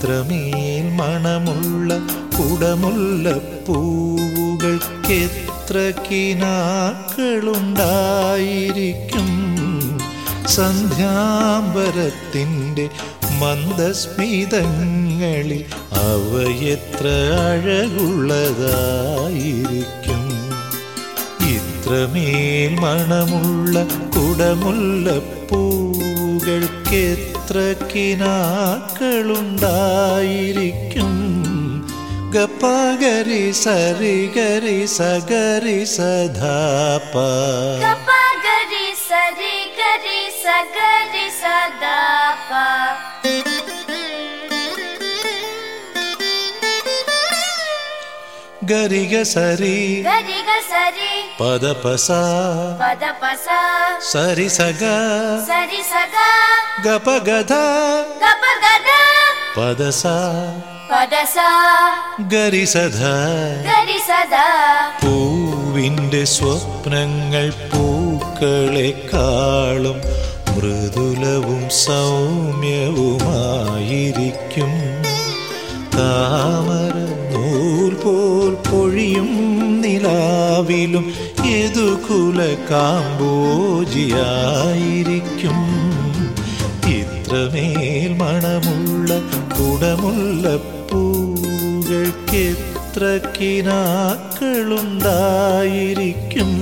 ഇത്രമേൽ മണമുള്ള കുടമുള്ള പൂവുകൾക്കെത്ര കിനാക്കളുണ്ടായിരിക്കും സന്ധ്യാംബരത്തിൻ്റെ മന്ദസ്മിതങ്ങളിൽ അവയെത്ര അഴകുള്ളതായിരിക്കും ഇത്രമേൽ മണമുള്ള കുടമുള്ള പൂകൾക്കെത്ര കിനാക്കളുണ്ടായിരിക്കും ഗപ്പഗരി സരി ഗരി സഗരി സധാപ గప గరి సరి గరి సగరి సదాప ഗരിഗ സരി గరి గ సరి പദപസ పద పస സരി సగ సరి సగ ഗപഗധ గప గద പദസ పద స ഗരി സധ గరి సదా പൂവിൻ്റെ സ്വപ്നങ്ങൾ പൂക്കളെക്കാളും മൃദുലവും സൗമ്യവുമായിരിക്കും താമര നൂൽ പോൽ പൊഴിയും നിലാവിലും യദുകുല കാമ്പോജിയായിരിക്കും ഇത്രമേൽ മണമുള്ള കുടമുള്ള പൂകൾക്കെത്ര കിനാക്കളുണ്ടായിരിക്കും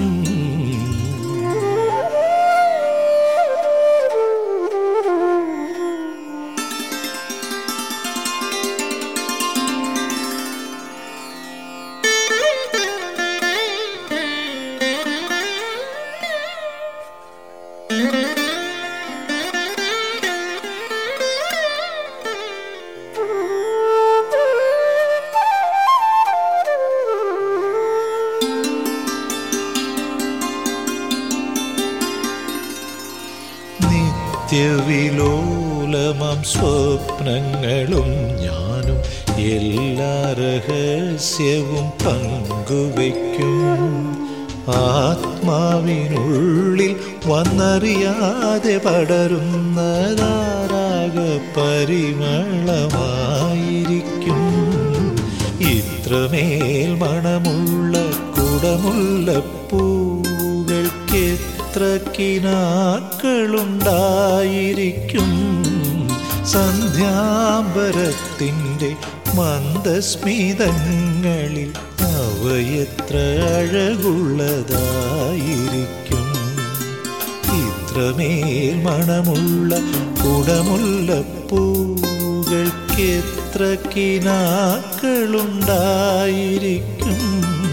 നിത്യവിലോലമം സ്വപ്നങ്ങളും ഞാനും എല്ലാ രഹസ്യവും പങ്കുവയ്ക്കും ആത്മാവിനുള്ളിൽ വന്നറിയാതെ പടരുന്നതാരാഗ പരിമളമായിരിക്കും ഇത്രമേൽ മണമുള്ള കുടമുള്ള പൂകൾക്കെത്ര കിനാക്കളുണ്ടായിരിക്കും സന്ധ്യാംബരത്തിൻ്റെ മന്ദസ്മിതങ്ങളിൽ അവയെത്ര അഴകുള്ളതായിരിക്കും ഇത്രമേൽ മണമുള്ള കുടമുള്ള പൂകൾക്കെത്ര കിനാക്കളുണ്ടായിരിക്കും